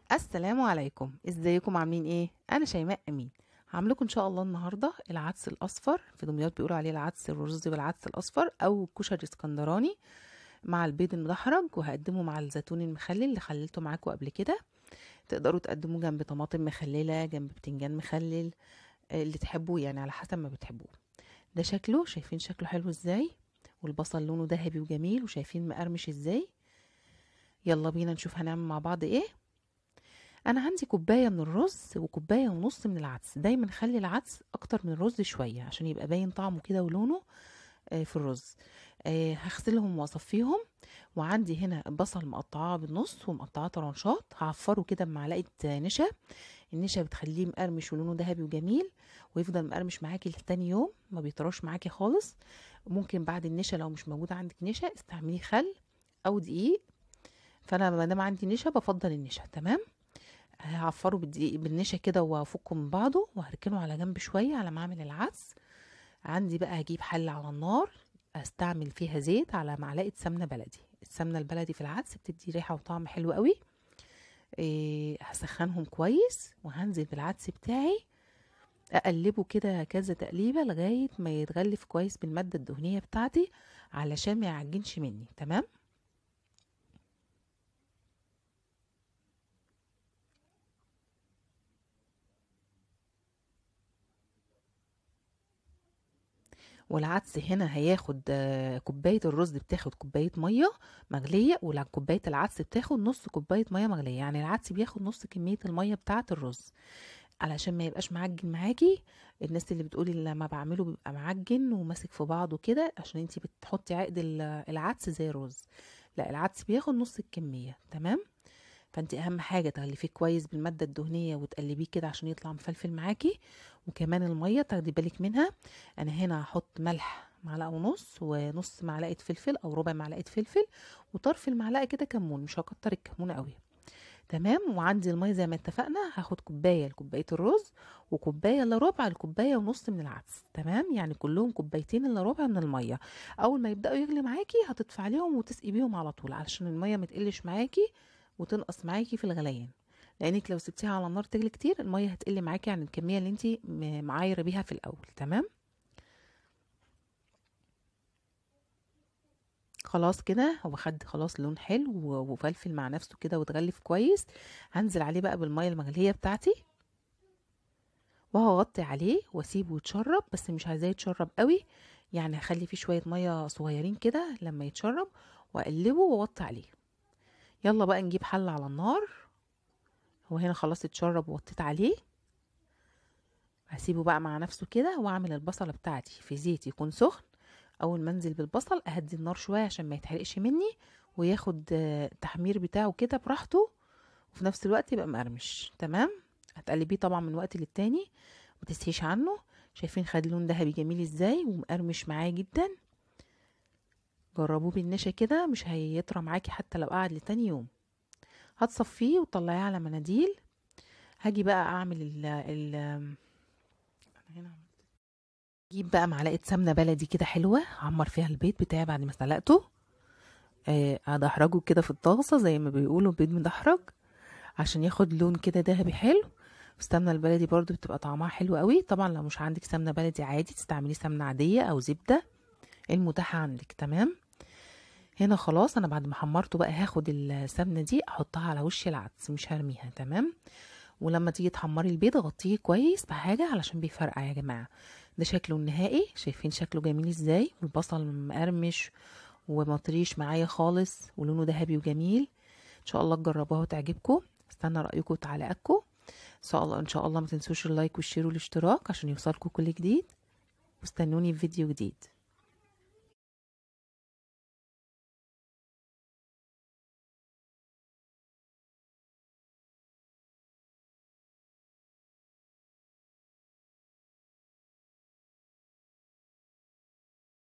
السلام عليكم ازيكم عاملين ايه انا شيماء امين هعملكم ان شاء الله النهارده العدس الاصفر في دمياط بيقولوا عليه العدس الرز والعدس الاصفر او الكشري اسكندراني مع البيض المدحرج وهقدمه مع الزيتون المخلل اللي خللته معاكم قبل كده تقدروا تقدموه جنب طماطم مخلله جنب بتنجان مخلل آه، اللي تحبوه يعني على حسب ما بتحبوه ده شكله شايفين شكله حلو ازاي والبصل لونه ذهبي وجميل وشايفين مقرمش ازاي يلا بينا نشوف هنعمل مع بعض ايه انا عندي كوبايه من الرز وكوبايه ونص من العدس دايما خلي العدس اكتر من الرز شويه عشان يبقى باين طعمه كده ولونه آه، في الرز آه، هغسلهم واصفيهم وعندي هنا بصل مقطعاه بالنص ومقطعاه طرنشات هعفره كده بمعلقه آه، نشا النشا بتخليه مقرمش ولونه ذهبي وجميل ويفضل مقرمش معاكي لتاني يوم ما بيطراش معاكي خالص ممكن بعد النشا لو مش موجود عندك نشا استعملي خل او دقيق فانا ما دام عندي نشا بفضل النشا تمام هعفره بالدقيق بالنشا كده وافكه من بعضه وهركنه على جنب شويه على ما اعمل العدس عندي بقى هجيب حله على النار استعمل فيها زيت على معلقه سمنه بلدي السمنه البلدي في العدس بتدي ريحه وطعم حلو قوي إيه هسخنهم كويس وهنزل بالعدس بتاعي اقلبه كده كذا تقليبه لغايه ما يتغلف كويس بالماده الدهنيه بتاعتي علشان ما يعجنش مني تمام والعدس هنا هياخد آه، كوبايه الرز بتاخد كوبايه ميه مغليه وكوبايه العدس بتاخد نص كوبايه ميه مغليه يعني العدس بياخد نص كميه الميه بتاعه الرز علشان ما يبقاش معجن معاكي الناس اللي بتقولي لما بعمله بيبقى معجن وماسك في بعضه كده عشان انتي بتحطي عقد ال- العدس زي الرز لا العدس بياخد نص الكميه تمام فانت اهم حاجه تغلفيه كويس بالماده الدهنيه وتقلبيه كده عشان يطلع مفلفل معاكي وكمان الميه تاخدي بالك منها انا هنا هحط ملح معلقه ونص ونص معلقه فلفل او ربع معلقه فلفل وطرف المعلقه كده كمون مش هكتر الكمون قوي تمام وعندي الميه زي ما اتفقنا هاخد كوبايه لكوبايه الرز وكوبايه الا ربع لكوبايه ونص من العدس تمام يعني كلهم كوبايتين الا ربع من الميه اول ما يبداوا يغلي معاكي هتطفي عليهم وتسقي بيهم على طول علشان الميه ما تقلش معاكي وتنقص معاكي في الغليان لانك لو سبتيها على النار تغلي كتير الميه هتقل معاكي عن الكميه اللي انت معايره بيها في الاول تمام خلاص كده هو خد خلاص لون حلو و- وفلفل مع نفسه كده وتغلف كويس هنزل عليه بقى بالميه المغليه بتاعتي وهغطي عليه واسيبه يتشرب بس مش عايزاه يتشرب قوي يعني هخلي فيه شويه ميه صغيرين كده لما يتشرب واقلبه واوطي عليه يلا بقى نجيب حله على النار هو هنا خلاص اتشرب ووطيت عليه هسيبه بقى مع نفسه كده واعمل البصله بتاعتي في زيت يكون سخن اول ما انزل بالبصل اهدي النار شويه عشان ما يتحرقش مني وياخد آه، التحمير بتاعه كده براحته وفي نفس الوقت يبقى مقرمش تمام هتقلبيه طبعا من وقت للتاني متسهيش عنه شايفين خد لون ذهبي جميل ازاي ومقرمش معاه جدا جربوه بالنشا كده مش هيطرى معاكي حتى لو قعد لتاني يوم هتصفيه وتطلعيه على مناديل هاجي بقى اعمل ال ال أنا هنا عملت اجيب بقى معلقه سمنه بلدي كده حلوه اعمر فيها البيض بتاعي بعد ما سلقته آه، ادحرجه كده في الطاسه زي ما بيقولوا بيض مدحرج عشان ياخد لون كده ذهبي حلو السمنه البلدي برضو بتبقى طعمها حلو قوي طبعا لو مش عندك سمنه بلدي عادي تستعملي سمنه عاديه او زبده المتاحه عندك تمام هنا خلاص انا بعد ما حمرته بقى هاخد السمنه دي احطها على وش العدس مش هرميها تمام ولما تيجي تحمري البيض غطيه كويس بحاجه علشان بيفرقع يا جماعه ده شكله النهائي شايفين شكله جميل ازاي والبصل مقرمش ومطريش معايا خالص ولونه ذهبي وجميل ان شاء الله تجربوها وتعجبكم استنى رايكم وتعليقاتكم ان شاء الله ان شاء الله ما تنسوش اللايك والشير والاشتراك عشان يوصلكم كل جديد واستنوني في فيديو جديد